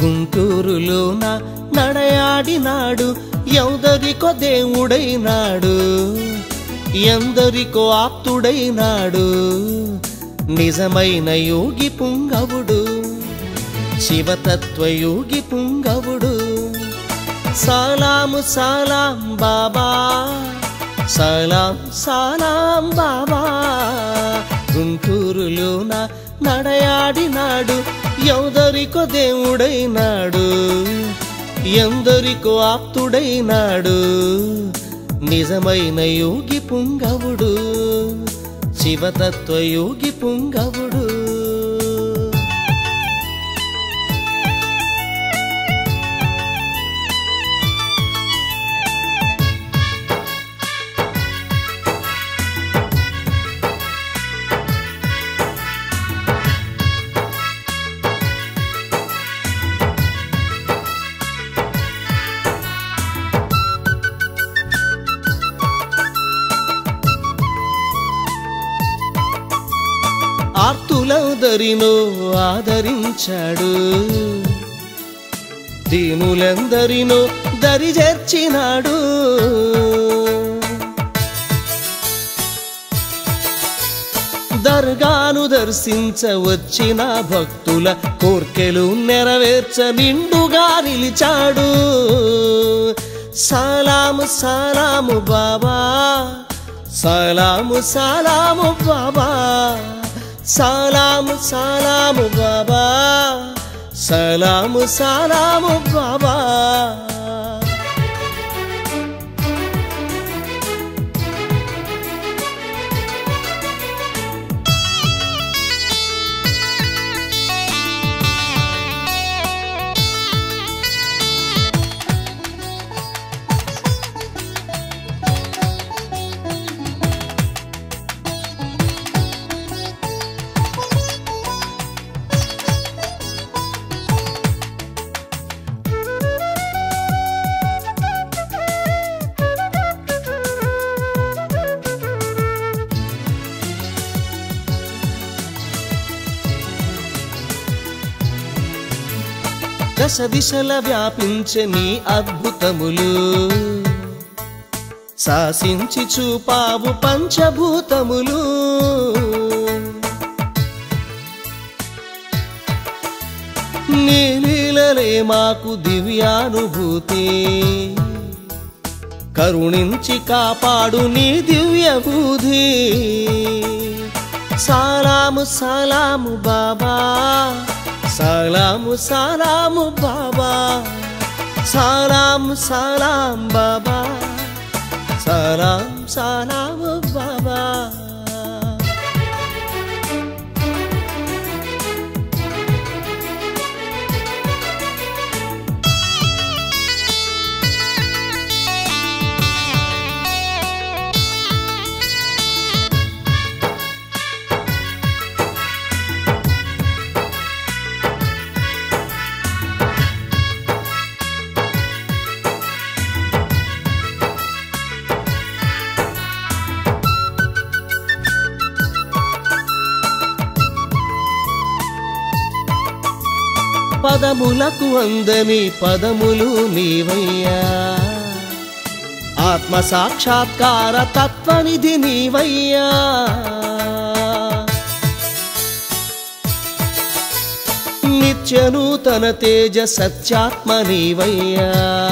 గుంటూరులోన నడయాడినాడు ఎందరికో దేవుడైనాడు ఎందరికో ఆప్తుడైనాడు నిజమైన యోగి పుంగవుడు శివతత్వయోగి పుంగవుడు సలాము సలాం బాబా సలాం సలాం బాబా గుంటూరులోన నడయాడినాడు ఎందరికో దేవుడైనాడు ఎందరికో ఆప్తుడైనాడు నిజమైన యోగి పుంగవుడు శివతత్వ యోగి పుంగవుడు ఆర్తులందరినో ఆదరించాడు దీనులందరినో దరి చేర్చినాడు దర్గాను దర్శించ వచ్చిన భక్తుల కోర్కెలు నెరవేర్చ నిండుగా నిలిచాడు సలాము సలాము బాబా సలాము సలాము బాబా సలాము సలాము బాబా సలాము సలాము బాబా దశ దిశల వ్యాపించే నీ అద్భుతములు శాసించి చూపావు పంచభూతములు నీ లీలలే మాకు దివ్యానుభూతి కరుణించి కాపాడు నీ దివ్య బుధి సలాము సలాము బాబా సలాము సలాము బాబా సలాము సలాం బాబా సలాం సలాము బాబా పదములకు అందని పదములు నీవయ్యా ఆత్మ సాక్షాత్కార తత్వనిధి నీవయ్యా నిత్యనూతన తేజ సత్యాత్మ నీవయ్యా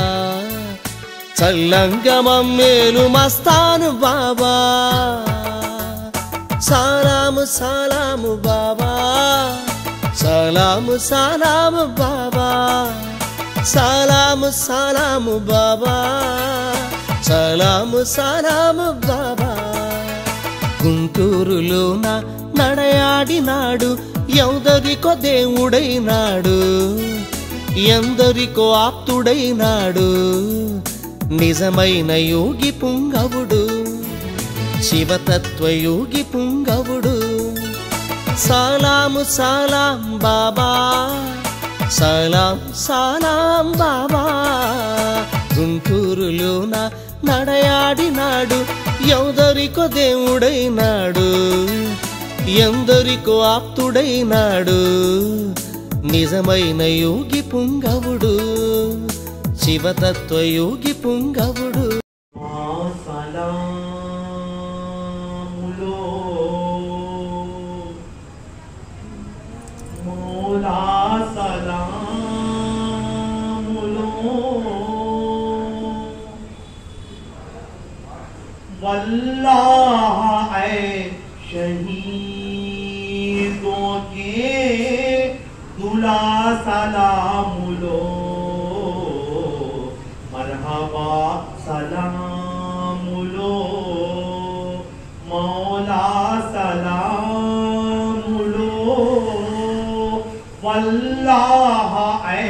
చల్లంగమం మేలు మస్తాను బాబా సలాము సలాము బాబా సలాము సలాము బాబా సలాము సలాము బాబా సలాము సలాము బాబా గుంటూరులోన నడయాడినాడు ఎందరికో దేవుడైనాడు ఎందరికో ఆప్తుడైనాడు నిజమైన యోగి పుంగవుడు శివతత్వయోగి పుంగవుడు సలాము సలాం బాబా సలాం సలాం బాబా గుంటూరులోన నడయాడినాడు ఎందరికో దేవుడైనాడు ఎందరికో ఆప్తుడైనాడు నిజమైన యోగి పుంగవుడు శివతత్వ యోగి పుంగవుడు మా సలాములో మౌలా సలాములో वल्लाह ऐ शहीदों के दुला सलामुलो मरहबा सलामुलो मौला सलामुलो वल्लाह ऐ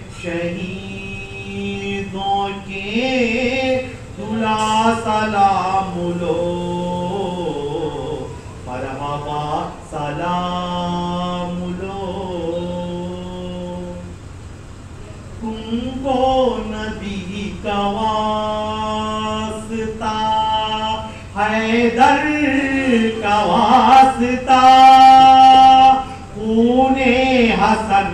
शहीदों के दुला सलामुलो मरहबा सलामुलो तुमको नबी का वास्ता हैदर का वास्ता खूने हसन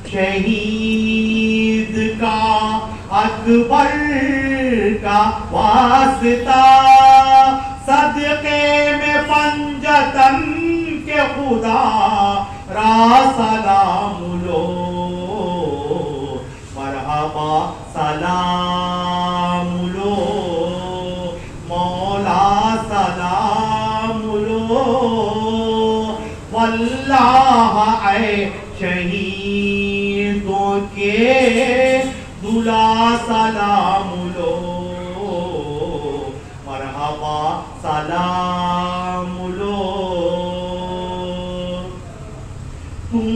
शहीद का अकबर का वास्ता सदके में पंजतन के खुदा रा सलाम लो मरहबा सलाम लो मौला सलाम लो वल्लाह ऐ शहीदों के दुला सलाम लो मरहबा सलाम लो तुम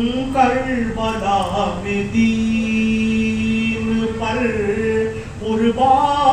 करबला में दीन पर कुर्बान